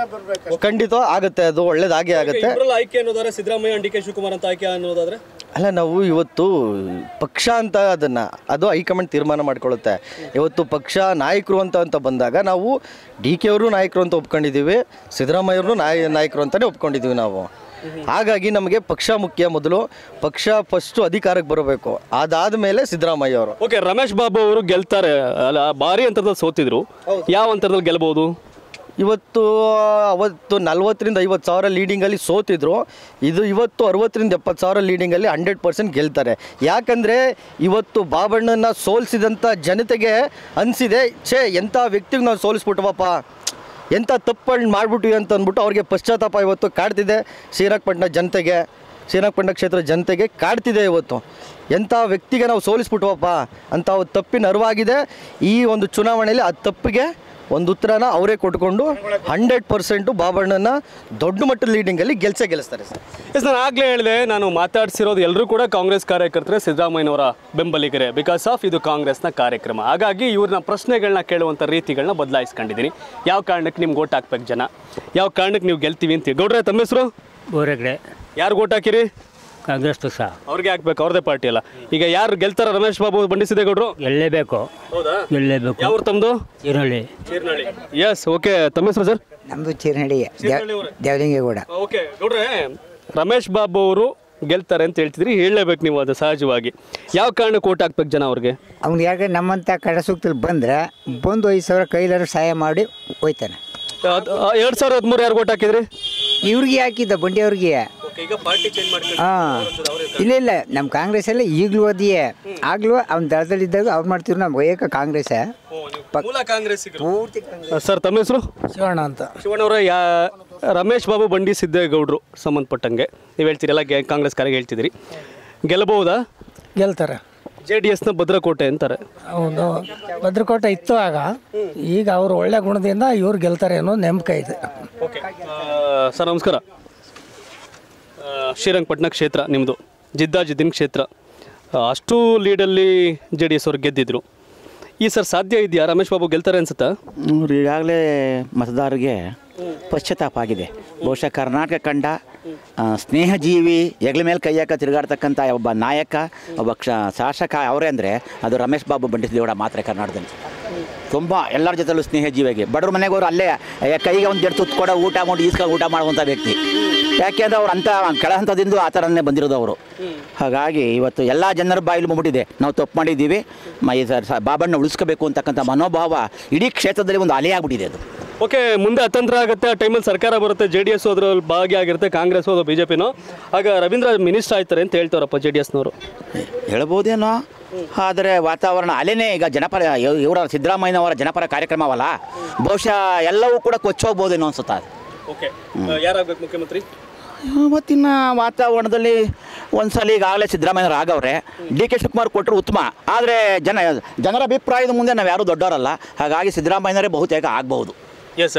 ಖಂಡಿತ ಆಗತ್ತೆ ಅದು ಒಳ್ಳೇದಾಗೇ ಆಗತ್ತೆ ಆಯ್ಕೆ ಅನ್ನೋದಾದ್ರೆ ಸಿದ್ದರಾಮಯ್ಯ ಡಿ ಕೆ ಶಿವಕುಮಾರ್ ಅಂತ ಆಯ್ಕೆ ಅನ್ನೋದಾದ್ರೆ ಅಲ್ಲ ನಾವು ಇವತ್ತು ಪಕ್ಷ ಅಂತ ಅದನ್ನು ಅದು ಹೈಕಮಾಂಡ್ ತೀರ್ಮಾನ ಮಾಡ್ಕೊಳ್ಳುತ್ತೆ ಇವತ್ತು ಪಕ್ಷ ನಾಯಕರು ಅಂತ ಅಂತ ಬಂದಾಗ ನಾವು ಡಿ ಕೆ ಅವರು ನಾಯಕರು ಅಂತ ಒಪ್ಕೊಂಡಿದ್ದೀವಿ ಸಿದ್ದರಾಮಯ್ಯವ್ರನ್ನೂ ನಾಯ ನಾಯಕರು ಅಂತಲೇ ಒಪ್ಕೊಂಡಿದ್ದೀವಿ ನಾವು ಹಾಗಾಗಿ ನಮಗೆ ಪಕ್ಷ ಮುಖ್ಯ ಮೊದಲು ಪಕ್ಷ ಫಸ್ಟು ಅಧಿಕಾರಕ್ಕೆ ಬರಬೇಕು ಅದಾದ ಮೇಲೆ ಸಿದ್ದರಾಮಯ್ಯ ಅವರು ಓಕೆ ರಮೇಶ್ ಬಾಬು ಅವರು ಗೆಲ್ತಾರೆ ಅಲ್ಲ ಭಾರಿ ಅಂತರದಲ್ಲಿ ಸೋತಿದ್ರು ಯಾವ ಅಂತರದಲ್ಲಿ ಗೆಲ್ಬಹುದು ಇವತ್ತು ಅವತ್ತು ನಲ್ವತ್ತರಿಂದ ಐವತ್ತು ಸಾವಿರ ಲೀಡಿಂಗಲ್ಲಿ ಸೋತಿದ್ರು ಇದು ಇವತ್ತು ಅರವತ್ತರಿಂದ ಎಪ್ಪತ್ತು ಸಾವಿರ ಲೀಡಿಂಗಲ್ಲಿ ಹಂಡ್ರೆಡ್ ಪರ್ಸೆಂಟ್ ಗೆಲ್ತಾರೆ ಯಾಕಂದರೆ ಇವತ್ತು ಬಾಬಣ್ಣನ ಸೋಲಿಸಿದಂಥ ಜನತೆಗೆ ಅನಿಸಿದೆ ಛೇ ಎಂಥ ವ್ಯಕ್ತಿಗೆ ನಾವು ಸೋಲಿಸ್ಬಿಟ್ವಪ್ಪ ಎಂಥ ತಪ್ಪುಗಳನ್ನ ಮಾಡಿಬಿಟ್ವಿ ಅಂತ ಅಂದ್ಬಿಟ್ಟು ಅವ್ರಿಗೆ ಪಶ್ಚಾತ್ತಾಪ ಇವತ್ತು ಕಾಡ್ತಿದೆ ಶ್ರೀರಂಗಪಟ್ಟಣ ಜನತೆಗೆ ಶ್ರೀರಂಗಪಟ್ಟಣ ಕ್ಷೇತ್ರ ಜನತೆಗೆ ಕಾಡ್ತಿದೆ ಇವತ್ತು ಎಂಥ ವ್ಯಕ್ತಿಗೆ ನಾವು ಸೋಲಿಸ್ಬಿಟ್ವಪ್ಪ ಅಂತ ಒಂದು ತಪ್ಪಿನ ಅರಿವಾಗಿದೆ ಈ ಒಂದು ಚುನಾವಣೆಯಲ್ಲಿ ಆ ತಪ್ಪಿಗೆ ಒಂದು ಉತ್ತರನ ಅವರೇ ಕೊಟ್ಕೊಂಡು ಹಂಡ್ರೆಡ್ ಪರ್ಸೆಂಟು ಬಾಬಣ್ಣನ ದೊಡ್ಡ ಮಟ್ಟದ ಲೀಡಿಂಗಲ್ಲಿ ಗೆಲ್ಸೇ ಗೆಲ್ಲಿಸ್ತಾರೆ ಸರ್ ಎಸ್ ನಾನು ಆಗಲೇ ಹೇಳಿದೆ ನಾನು ಮಾತಾಡ್ಸಿರೋದು ಎಲ್ಲರೂ ಕೂಡ ಕಾಂಗ್ರೆಸ್ ಕಾರ್ಯಕರ್ತರೆ ಸಿದ್ದರಾಮಯ್ಯನವರ ಬೆಂಬಲಿಗರೇ ಬಿಕಾಸ್ ಆಫ್ ಇದು ಕಾಂಗ್ರೆಸ್ನ ಕಾರ್ಯಕ್ರಮ ಹಾಗಾಗಿ ಇವ್ರನ್ನ ಪ್ರಶ್ನೆಗಳನ್ನ ಕೇಳುವಂಥ ರೀತಿಗಳನ್ನ ಬದಲಾಯಿಸ್ಕೊಂಡಿದ್ದೀನಿ ಯಾವ ಕಾರಣಕ್ಕೆ ನಿಮ್ಗೆ ಓಟ್ ಹಾಕ್ಬೇಕು ಜನ ಯಾವ ಕಾರಣಕ್ಕೆ ನೀವು ಗೆಲ್ತೀವಿ ಅಂತ ಗೌಡ್ರೆ ತಮ್ಮ ಹೆಸರು ಊರಗಡೆ ಯಾರು ಓಟ್ ಹಾಕಿರಿ ಕಾಂಗ್ರೆಸ್ ಪಕ್ಷ ಅವ್ರಿಗೆ ಹಾಕ್ಬೇಕು ಅವ್ರದೇ ಪಾರ್ಟಿ ಅಲ್ಲ ಈಗ ಯಾರು ಗೆಲ್ತಾರ ರಮೇಶ್ ಬಾಬು ಬಂಡಿಸಿದೇಗೌಡರು ಗೆಲ್ಲೇಬೇಕು ಹೌದಾ ಗೆಲ್ಲೇಬೇಕು ಯಾವ್ರು ತಮ್ಮದು ಈರುಳ್ಳಿ ಎಸ್ ಓಕೆ ತಮ್ಮ ಹೆಸರು ಸರ್ ನಮ್ಮದು ಚೀರ್ನಳ್ಳಿ ದೇವಲಿಂಗೇಗೌಡ ಓಕೆ ನೋಡ್ರೆ ರಮೇಶ್ ಬಾಬು ಅವರು ಗೆಲ್ತಾರೆ ಅಂತ ಹೇಳ್ತಿದ್ರಿ ಹೇಳಲೇಬೇಕು ನೀವು ಅದು ಸಹಜವಾಗಿ ಯಾವ ಕಾರಣಕ್ಕೆ ಓಟ್ ಹಾಕ್ಬೇಕು ಜನ ಅವ್ರಿಗೆ ಅವ್ನು ಯಾಕೆ ನಮ್ಮಂಥ ಕಡ ಸೂಕ್ತಲ್ಲಿ ಬಂದ್ರೆ ಬಂದು ಐದು ಸಾವಿರ ಕೈಲಾರು ಸಹಾಯ ಮಾಡಿ ಹೋಯ್ತಾನೆ ಎರಡು ಸಾವಿರದ ಹದಿಮೂರು ಯಾರು ಓಟ್ ಹಾಕಿದ್ರಿ ಇವ್ರಿಗೆ ಹಾಕಿದ್ದ ಬಂಡಿ ಅವ್ರಿಗೆ ಈಗ ಪಾರ್ಟಿ ಚೇಂಜ್ ಮಾಡಿ ಹಾಂ ಇಲ್ಲ ಇಲ್ಲ ನಮ್ಮ ಕಾಂಗ್ರೆಸ್ಸಲ್ಲಿ ಈಗಲೂ ಓದಿಯೇ ಆಗಲೂ ಅವ್ನ ದಳದಲ್ಲಿದ್ದಾಗ ಅವ್ರು ಮಾಡ್ತಿದ್ರು ನಮ್ಮ ಏಕ ಕಾಂಗ್ರೆಸ್ಸೇ ಮೂಲ ಕಾಂಗ್ರೆಸ್ ಸರ್ ತಮ್ಮ ಹೆಸರು ಶಿವಣ್ಣ ಅಂತ ಶಿವಣ್ಣವರ ಯಾ ರಮೇಶ್ ಬಾಬು ಬಂಡಿ ಸಿದ್ದೇಗೌಡರು ಸಂಬಂಧಪಟ್ಟಂಗೆ ನೀವು ಹೇಳ್ತೀರಲ್ಲ ಗೆ ಕಾಂಗ್ರೆಸ್ ಕಾರ್ಯ ಹೇಳ್ತಿದ್ರಿ ಗೆಲ್ಲಬಹುದಾ ಗೆಲ್ತಾರೆ ಜೆ ಡಿ ಎಸ್ನ ಭದ್ರಕೋಟೆ ಅಂತಾರೆ ಹೌದು ಭದ್ರಕೋಟೆ ಇತ್ತು ಆಗ ಈಗ ಅವರು ಒಳ್ಳೆ ಗುಣದಿಂದ ಇವ್ರು ಗೆಲ್ತಾರೆ ಅನ್ನೋ ನಂಬಿಕೆ ಇದೆ ಓಕೆ ಸರ್ ನಮಸ್ಕಾರ ಆ, ಶ್ರೀರಂಗಪಟ್ಟಣ ಕ್ಷೇತ್ರ ನಿಮ್ಮದು ಜಿದ್ದಾಜಿದ್ದಿನ ಕ್ಷೇತ್ರ ಆ, ಅಷ್ಟು ಲೀಡಲ್ಲಿ ಜೆ ಡಿ ಎಸ್ ಅವ್ರು ಗೆದ್ದಿದ್ರು ಈ ಸರ್ ಸಾಧ್ಯ ಇದೆಯಾ ರಮೇಶ್ ಬಾಬು ಗೆಲ್ತಾರೆ ಅನ್ಸುತ್ತಾ ಅವ್ರು ಈಗಾಗಲೇ ಮತದಾರರಿಗೆ ಪಶ್ಚಾತ್ತಾಪ ಆಗಿದೆ ಬಹುಶಃ ಕರ್ನಾಟಕ ಕಂಡ ಆ, ಸ್ನೇಹಜೀವಿ ಹೆಗ್ಲ ಮೇಲೆ ಕೈ ಹಾಕ ತಿರುಗಾಡ್ತಕ್ಕಂಥ ಒಬ್ಬ ನಾಯಕ ಒಬ್ಬ ಕ್ಷ ಶಾಸಕ ಅವರೇ ಅಂದರೆ ಅದು ರಮೇಶ್ ಬಾಬು ಬಂಡಿಸಿದೇಗೌಡ ಮಾತ್ರ ಕರ್ನಾಟಕದಲ್ಲಿ ತುಂಬ ಎಲ್ಲರ ಜೊತೆಲೂ ಸ್ನೇಹಜೀವಿಯಾಗಿ ಬಡವ್ರ ಮನೆಗೆ ಹೋದ್ರು ಅಲ್ಲೇ ಏ, ಕೈಗೆ ಒಂದು ಜಡ್ ತುತ್ತು ಕೊಡೋ ಊಟ ಮಾಡಿ ಈಸ್ಕೊಂಡು ಊಟ ಮಾಡುವಂಥ ವ್ಯಕ್ತಿ ಯಾಕೆಂದ್ರೆ ಅವ್ರು ಅಂತ ಕೆಳ ಹಂತದಿಂದ ಆ ಥರನೇ ಬಂದಿರೋದು ಅವರು ಹಾಗಾಗಿ ಇವತ್ತು ಎಲ್ಲ ಜನರ ಬಾಯಿಲು ಬಂದ್ಬಿಟ್ಟಿದೆ ನಾವು ತಪ್ಪು ಮಾಡಿದ್ದೀವಿ ಮ- ಈ ಸ- ಸ- ಬಾಬಣ್ಣ ಉಳಿಸ್ಕೋಬೇಕು ಅಂತಕ್ಕಂಥ ಮನೋಭಾವ ಇಡೀ ಕ್ಷೇತ್ರದಲ್ಲಿ ಒಂದು ಅಲೆ ಆಗ್ಬಿಟ್ಟಿದೆ ಅದು ಓಕೆ ಮುಂದೆ ಅತಂತ್ರ ಆಗುತ್ತೆ ಆ ಟೈಮಲ್ಲಿ ಸರ್ಕಾರ ಬರುತ್ತೆ ಜೆ ಡಿ ಎಸ್ ಅದ್ರಲ್ಲಿ ಭಾಗಿಯಾಗಿರುತ್ತೆ ಕಾಂಗ್ರೆಸ್ ಅಥವಾ ಬಿ ಜೆ ಪಿನೋ ಆಗ ರವೀಂದ್ರ ಮಿನಿಸ್ಟರ್ ಆಯ್ತಾರೆ ಅಂತ ಹೇಳ್ತಾರಪ್ಪ ಜೆ ಡಿ ಎಸ್ನವರು ಹೇಳ್ಬೋದೇನೋ ಆದರೆ ವಾತಾವರಣ ಅಲೆನೇ ಈಗ ಜನಪರ ಇವ್- ಇವರ ಸಿದ್ದರಾಮಯ್ಯನವರ ಜನಪರ ಕಾರ್ಯಕ್ರಮವಲ್ಲ ಬಹುಶಃ ಎಲ್ಲವೂ ಕೂಡ ಕೊಚ್ಚೋಗ್ಬೋದೇನೋ ಅನ್ಸುತ್ತೆ ಓಕೆ ಯಾರಾಗಬೇಕು ಮುಖ್ಯಮಂತ್ರಿ ಇವತ್ತಿನ ವಾತಾವರಣದಲ್ಲಿ ಒಂದ್ಸಲ ಈಗಾಗಲೇ ಸಿದ್ದರಾಮಯ್ಯನವರು ಆಗವ್ರೆ ಡಿ ಕೆ ಶಿವಕುಮಾರ್ ಕೊಟ್ಟರು ಉತ್ತಮ ಆದರೆ ಜನ ಜನರ ಅಭಿಪ್ರಾಯದ ಮುಂದೆ ನಾವು ಯಾರೂ ದೊಡ್ಡವರಲ್ಲ ಹಾಗಾಗಿ ಸಿದ್ದರಾಮಯ್ಯನವರೇ ಬಹುತೇಕ ಆಗ್ಬಹುದು ಎಸ್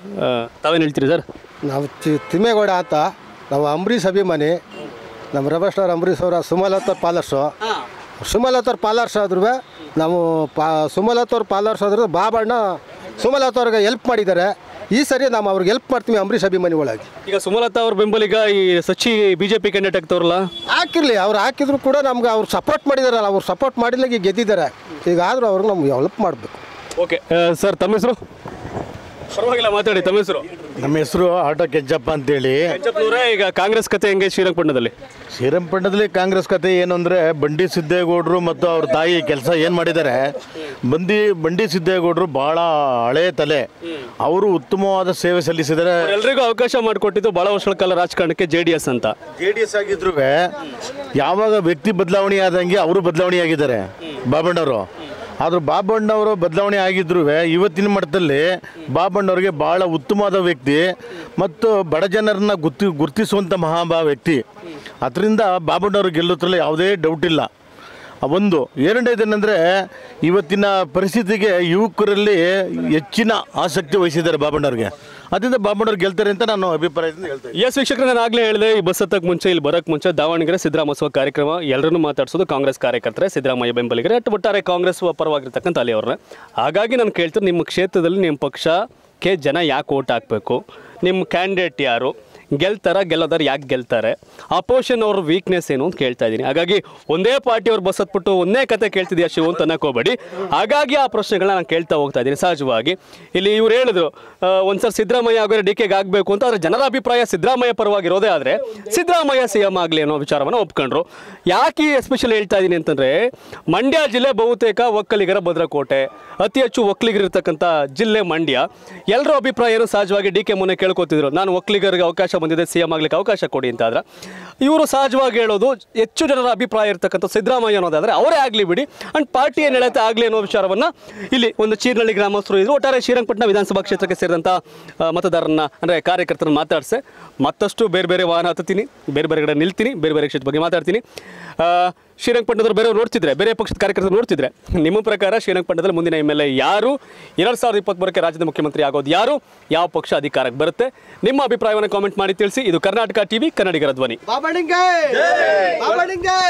ತಾವೇನು ಹೇಳ್ತೀರಿ ಸರ್ ನಾವು ತಿ- ತಿಮ್ಮೇಗೌಡ ಅಂತ ನಾವು ಅಂಬರೀಷ್ ಅಭಿಮಾನಿ ನಮ್ಮ ರೆಬಲ್ ಸ್ಟಾರ್ ಅಂಬರೀಷ್ ಅವರ ಸುಮಲತವ್ರ ಪಾಲರ್ಸು ಸುಮಲತವ್ರ ಪಾಲರ್ಸ್ ಆದ್ರೂ ನಾವು ಪಾ ಸುಮಲತವ್ರ ಪಾಲರ್ಸ್ ಆದ್ರೂ ಬಾಬಣ್ಣ ಸುಮಲತವ್ರಿಗೆ ಹೆಲ್ಪ್ ಮಾಡಿದ್ದಾರೆ ಈ ಸರಿ ನಾವು ಅವ್ರಿಗೆ ಹೆಲ್ಪ್ ಮಾಡ್ತೀವಿ ಅಂಬರೀಷ್ ಅಭಿಮಾನಿ ಒಳಗೆ ಈಗ ಸುಮಲತಾ ಅವ್ರ ಬೆಂಬಲಿಗ ಈ ಸಚಿ ಬಿಜೆಪಿ ಕ್ಯಾಂಡಿಡೇಟ್ ಆಗ್ತವ್ರಲ್ಲ ಹಾಕಿರ್ಲಿ ಅವ್ರು ಹಾಕಿದ್ರು ಕೂಡ ನಮ್ಗೆ ಅವ್ರು ಸಪೋರ್ಟ್ ಮಾಡಿದಾರಲ್ಲ ಅವ್ರು ಸಪೋರ್ಟ್ ಮಾಡಿಲ್ಲ ಈಗ ಗೆದ್ದಿದ್ದಾರೆ ಈಗ ಆದರೂ ಅವ್ರಿಗೆ ನಮ್ಗೆ ಹೆಲ್ಪ್ ಮಾಡಬೇಕು ಓಕೆ ಸರ್ ತಮ್ಮ ಹೆಸರು ಪರವಾಗಿಲ್ಲ ಮಾತಾಡಿ ತಮ್ಮ ಹೆಸರು ನಮ್ಮ ಹೆಸರು ಆಟೋ ಕೆಂಚಪ್ಪ ಅಂತೇಳಿ ಪಂಚಪ್ನವರೇ ಈಗ ಕಾಂಗ್ರೆಸ್ ಕತೆ ಹೆಂಗೆ ಶ್ರೀರಂಗಪಟ್ಟಣದಲ್ಲಿ ಶ್ರೀರಂಗಪಟ್ಟಣದಲ್ಲಿ ಕಾಂಗ್ರೆಸ್ ಕತೆ ಏನು ಅಂದರೆ ಬಂಡಿ ಸಿದ್ದೇಗೌಡರು ಮತ್ತು ಅವ್ರ ತಾಯಿ ಕೆಲಸ ಏನು ಮಾಡಿದ್ದಾರೆ ಬಂದಿ ಬಂಡಿ ಸಿದ್ದೇಗೌಡರು ಭಾಳ ಹಳೆ ತಲೆ ಅವರು ಉತ್ತಮವಾದ ಸೇವೆ ಸಲ್ಲಿಸಿದ್ದಾರೆ ಎಲ್ರಿಗೂ ಅವಕಾಶ ಮಾಡಿಕೊಟ್ಟಿದ್ದು ಬಹಳ ವರ್ಷಗಳ ಕಾಲ ರಾಜಕಾರಣಕ್ಕೆ ಜೆ ಡಿ ಎಸ್ ಅಂತ ಜೆ ಡಿ ಎಸ್ ಆಗಿದ್ರು ಯಾವಾಗ ವ್ಯಕ್ತಿ ಬದಲಾವಣೆ ಆದಂಗೆ ಅವರು ಬದಲಾವಣೆ ಆಗಿದ್ದಾರೆ ಬಾಬಣ್ಣವರು ಆದ್ರೆ ಬಾಬಣ್ಣವರು ಬದಲಾವಣೆ ಆಗಿದ್ರು ಇವತ್ತಿನ ಮಟ್ಟದಲ್ಲಿ ಬಾಬಣ್ಣವ್ರಿಗೆ ಭಾಳ ಉತ್ತಮವಾದ ವ್ಯಕ್ತಿ ಮತ್ತು ಬಡ ಜನರನ್ನ ಗುರ್ತಿ ಗುರ್ತಿಸುವಂಥ ಮಹಾಭಾ ವ್ಯಕ್ತಿ ಅದರಿಂದ ಬಾಬಣ್ಣವರು ಗೆಲ್ಲುತ್ತಲ್ಲ ಯಾವುದೇ ಡೌಟ್ ಇಲ್ಲ ಆ ಒಂದು ಎರಡನೇದೇನೆಂದರೆ ಇವತ್ತಿನ ಪರಿಸ್ಥಿತಿಗೆ ಯುವಕರಲ್ಲಿ ಹೆಚ್ಚಿನ ಆಸಕ್ತಿ ವಹಿಸಿದ್ದಾರೆ ಬಾಬಣ್ಣವ್ರಿಗೆ ಅದರಿಂದ ಬಾಬಣ್ಣವ್ರು ಗೆಲ್ತಾರೆ ಅಂತ ನಾನು ಅಭಿಪ್ರಾಯದಿಂದ ಹೇಳ್ತೇನೆ ಎಸ್ ವೀಕ್ಷಕರು ನಾನು ಆಗಲೇ ಹೇಳಿದೆ ಈ ಬಸ್ ಹತ್ತಕ್ಕೆ ಮುಂಚೆ ಇಲ್ಲಿ ಬರೋಕ್ಕೆ ಮುಂಚೆ ದಾವಣಗೆರೆ ಸಿದ್ದರಾಮೋತ್ಸವ ಕಾರ್ಯಕ್ರಮ ಎಲ್ಲರನ್ನೂ ಮಾತಾಡ್ಸೋದು ಕಾಂಗ್ರೆಸ್ ಕಾರ್ಯಕರ್ತರೆ ಸಿದ್ದರಾಮಯ್ಯ ಬೆಂಬಲಿಗರೆ ಅಟ್ ಒಟ್ಟಾರೆ ಕಾಂಗ್ರೆಸ್ ಪರವಾಗಿರ್ತಕ್ಕಂಥ ಅಲಿಯವ್ರನ್ನ ಹಾಗಾಗಿ ನಾನು ಕೇಳ್ತೀನಿ ನಿಮ್ಮ ಕ್ಷೇತ್ರದಲ್ಲಿ ನಿಮ್ಮ ಪಕ್ಷಕ್ಕೆ ಜನ ಯಾಕೆ ಓಟ್ ಹಾಕಬೇಕು ನಿಮ್ಮ ಕ್ಯಾಂಡಿಡೇಟ್ ಯಾರು ಗೆಲ್ತಾರ ಗೆಲ್ಲೋದಾರು ಯಾಕೆ ಗೆಲ್ತಾರೆ ಅಪೋಷನ್ ಅವ್ರ ವೀಕ್ನೆಸ್ ಏನು ಅಂತ ಕೇಳ್ತಾ ಇದ್ದೀನಿ ಹಾಗಾಗಿ ಒಂದೇ ಪಾರ್ಟಿಯವ್ರು ಬಸ್ ಹತ್ಬಿಟ್ಟು ಒಂದೇ ಕತೆ ಕೇಳ್ತಿದ್ಯಾ ಶಿವ ಅಂತ ಅನ್ನಕ್ಕೆ ಹೋಗ್ಬೇಡಿ ಹಾಗಾಗಿ ಆ ಪ್ರಶ್ನೆಗಳನ್ನ ನಾನು ಕೇಳ್ತಾ ಹೋಗ್ತಾ ಇದ್ದೀನಿ ಸಹಜವಾಗಿ ಇಲ್ಲಿ ಇವ್ರು ಹೇಳಿದ್ರು ಆ, ಒಂದ್ಸಲ ಸಿದ್ದರಾಮಯ್ಯ ಆಗೋರೆ ಡಿ ಕೆಗೆ ಆಗಬೇಕು ಅಂತ ಆದರೆ ಜನರ ಅಭಿಪ್ರಾಯ ಸಿದ್ದರಾಮಯ್ಯ ಪರವಾಗಿರೋದೇ ಆದರೆ ಸಿದ್ದರಾಮಯ್ಯ ಸಿ ಎಂ ಆಗಲಿ ಅನ್ನೋ ವಿಚಾರವನ್ನು ಒಪ್ಕೊಂಡ್ರು ಯಾಕೆ ಎಸ್ಪೆಷಲಿ ಹೇಳ್ತಾ ಇದ್ದೀನಿ ಅಂತಂದರೆ ಮಂಡ್ಯ ಜಿಲ್ಲೆ ಬಹುತೇಕ ಒಕ್ಕಲಿಗರ ಭದ್ರಕೋಟೆ ಅತಿ ಹೆಚ್ಚು ಒಕ್ಕಲಿಗರಿರ್ತಕ್ಕಂಥ ಜಿಲ್ಲೆ ಮಂಡ್ಯ ಎಲ್ಲರ ಅಭಿಪ್ರಾಯ ಏನು ಸಹಜವಾಗಿ ಡಿ ಕೆ ಮೊನ್ನೆ ಕೇಳ್ಕೊತಿದ್ರು ನಾನು ಒಕ್ಕಲಿಗರಿಗೆ ಅವಕಾಶ ಬಂದಿದೆ ಸಿ ಎಂ ಆಗ್ಲಿಕ್ಕೆ ಅವಕಾಶ ಕೊಡಿ ಅಂತ ಆದ್ರೆ ಇವರು ಸಹಜವಾಗಿ ಹೇಳೋದು ಹೆಚ್ಚು ಜನರ ಅಭಿಪ್ರಾಯ ಇರ್ತಕ್ಕಂಥ ಸಿದ್ದರಾಮಯ್ಯ ಅನ್ನೋದಾದ್ರೆ ಅವರೇ ಆಗಲಿ ಬಿಡಿ ಅಂಡ್ ಪಾರ್ಟಿ ಏನು ಹೇಳುತ್ತೆ ಆಗಲಿ ಅನ್ನೋ ವಿಚಾರವನ್ನ ಇಲ್ಲಿ ಒಂದು ಚೀರ್ನಳ್ಳಿ ಗ್ರಾಮಸ್ಥರು ಇದ್ರು ಒಟ್ಟಾರೆ ಶ್ರೀರಂಗಪಟ್ಟಣ ವಿಧಾನಸಭಾ ಕ್ಷೇತ್ರಕ್ಕೆ ಸೇರಿದಂಥ ಆ, ಮತದಾರರನ್ನ ಅಂದರೆ ಕಾರ್ಯಕರ್ತರನ್ನ ಮಾತಾಡಿಸೆ ಮತ್ತಷ್ಟು ಬೇರೆ ಬೇರೆ ವಾಹನ ಹತ್ತೀನಿ ಬೇರೆ ಬೇರೆ ಕಡೆ ನಿಲ್ತೀನಿ ಬೇರೆ ಬೇರೆ ಕ್ಷೇತ್ರದ ಬಗ್ಗೆ ಮಾತಾಡ್ತೀನಿ ಆ, ಶ್ರೀರಂಗಪಟ್ಟಣದವ್ರು ಬೇರೆಯವ್ರು ನೋಡ್ತಿದ್ರೆ ಬೇರೆ ಪಕ್ಷದ ಕಾರ್ಯಕರ್ತರು ನೋಡ್ತಿದ್ರೆ ನಿಮ್ಮ ಪ್ರಕಾರ ಶ್ರೀರಂಗಪಟ್ಟಣದಲ್ಲಿ ಮುಂದಿನ ಎಮ್ ಎಲ್ ಎ ಯಾರು ಎರಡು ಸಾವಿರದ ಇಪ್ಪತ್ತ್ಮೂರಕ್ಕೆ ರಾಜ್ಯದ ಮುಖ್ಯಮಂತ್ರಿ ಆಗೋದು ಯಾರು ಯಾವ ಪಕ್ಷ ಅಧಿಕಾರಕ್ಕೆ ಬರುತ್ತೆ ನಿಮ್ಮ ಅಭಿಪ್ರಾಯವನ್ನು ಕಾಮೆಂಟ್ ಮಾಡಿ ತಿಳಿಸಿ ಇದು ಕರ್ನಾಟಕ ಟಿವಿ ಕನ್ನಡಿಗರ ಧ್ವನಿ ಬಾಬಣ್ಣಿಂಗೆ ಬಾಬಣ್ಣಿಂಗೆ